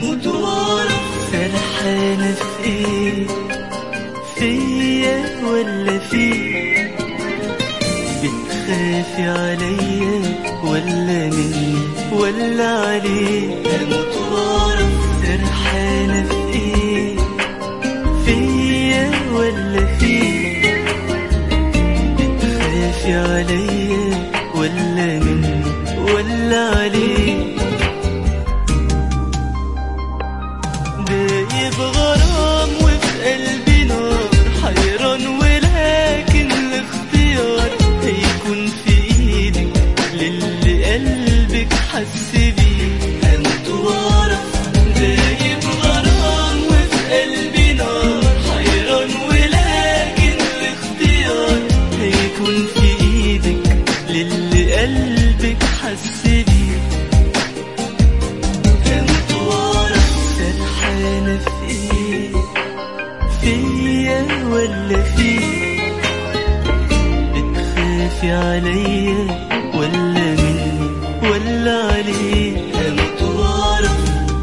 هموت واعرف سرحانة في ايه فيا ولا فيك بتخافي عليا ولا مني ولا عليك هموت واعرف سرحانة في ايه فيا ولا فيك بتخافي عليا ولا مني ولا عليك دايب غرام وفي قلبي نار حيران ولكن الاختيار هيكون في ايدك للي قلبك حس بيه هموت واعرف دايب غرام وفي قلبي نار حيران ولكن الاختيار هيكون في ايدك للي قلبك حس بيه كنت واعرف سرحانة في ايه فيا ولا فيك بتخافي عليا ولا مني ولا عليك كنت واعرف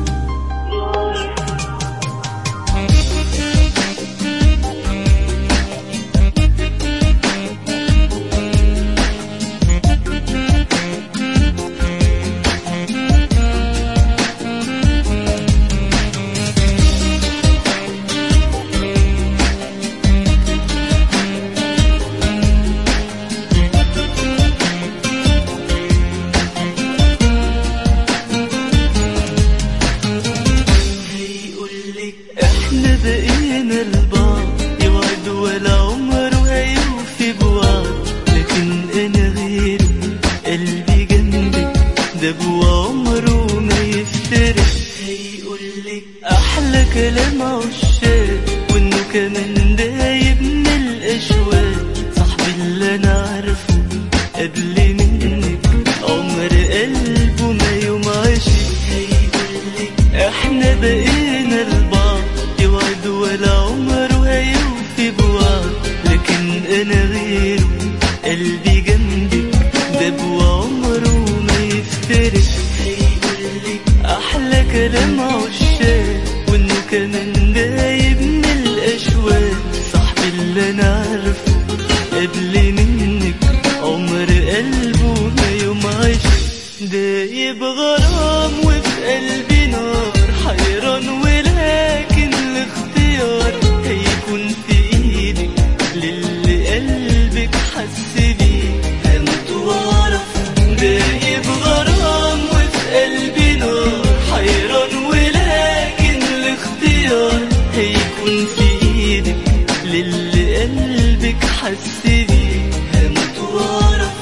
هيقولك احنا بقينا لبعض يوعد ولا عمره هيوفي بوعد لكن انا غيري قلبي جنبك ده بوعمره ما يفترق هيقولك احلى كلام عشاق وانه كمان دايب من الاشواق صاحبي اللي انا عارفه قبل منك عمر قلبه ما يوم عاشق هيقولك احنا بقينا لبعض يوعد ولا عمره هيوفي بوعد لكن انا غيره قلبي جنبك ده بوعمره ما يفترق هيقولك احلى كلام عشاق وانه كمان دايب من الاشواق صاحبي اللي انا عارفه قبل منك عمر قلبه ما يوم عاش دايب غرام وفي قلبي نار حيران ولكن الاختيار هيكون في ايدك للي قلبك حس بيه هموت واعرف دايب غرام وفي قلبي نار حيران ولكن الاختيار هيكون في ايدك للي قلبك حس بيه هموت واعرف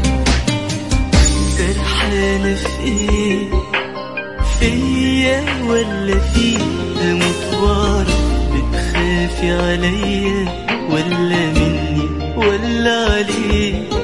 سرحانة في ايه فيا ولا فيك هموت واعرف بتخافي عليا ولا مني ولا عليك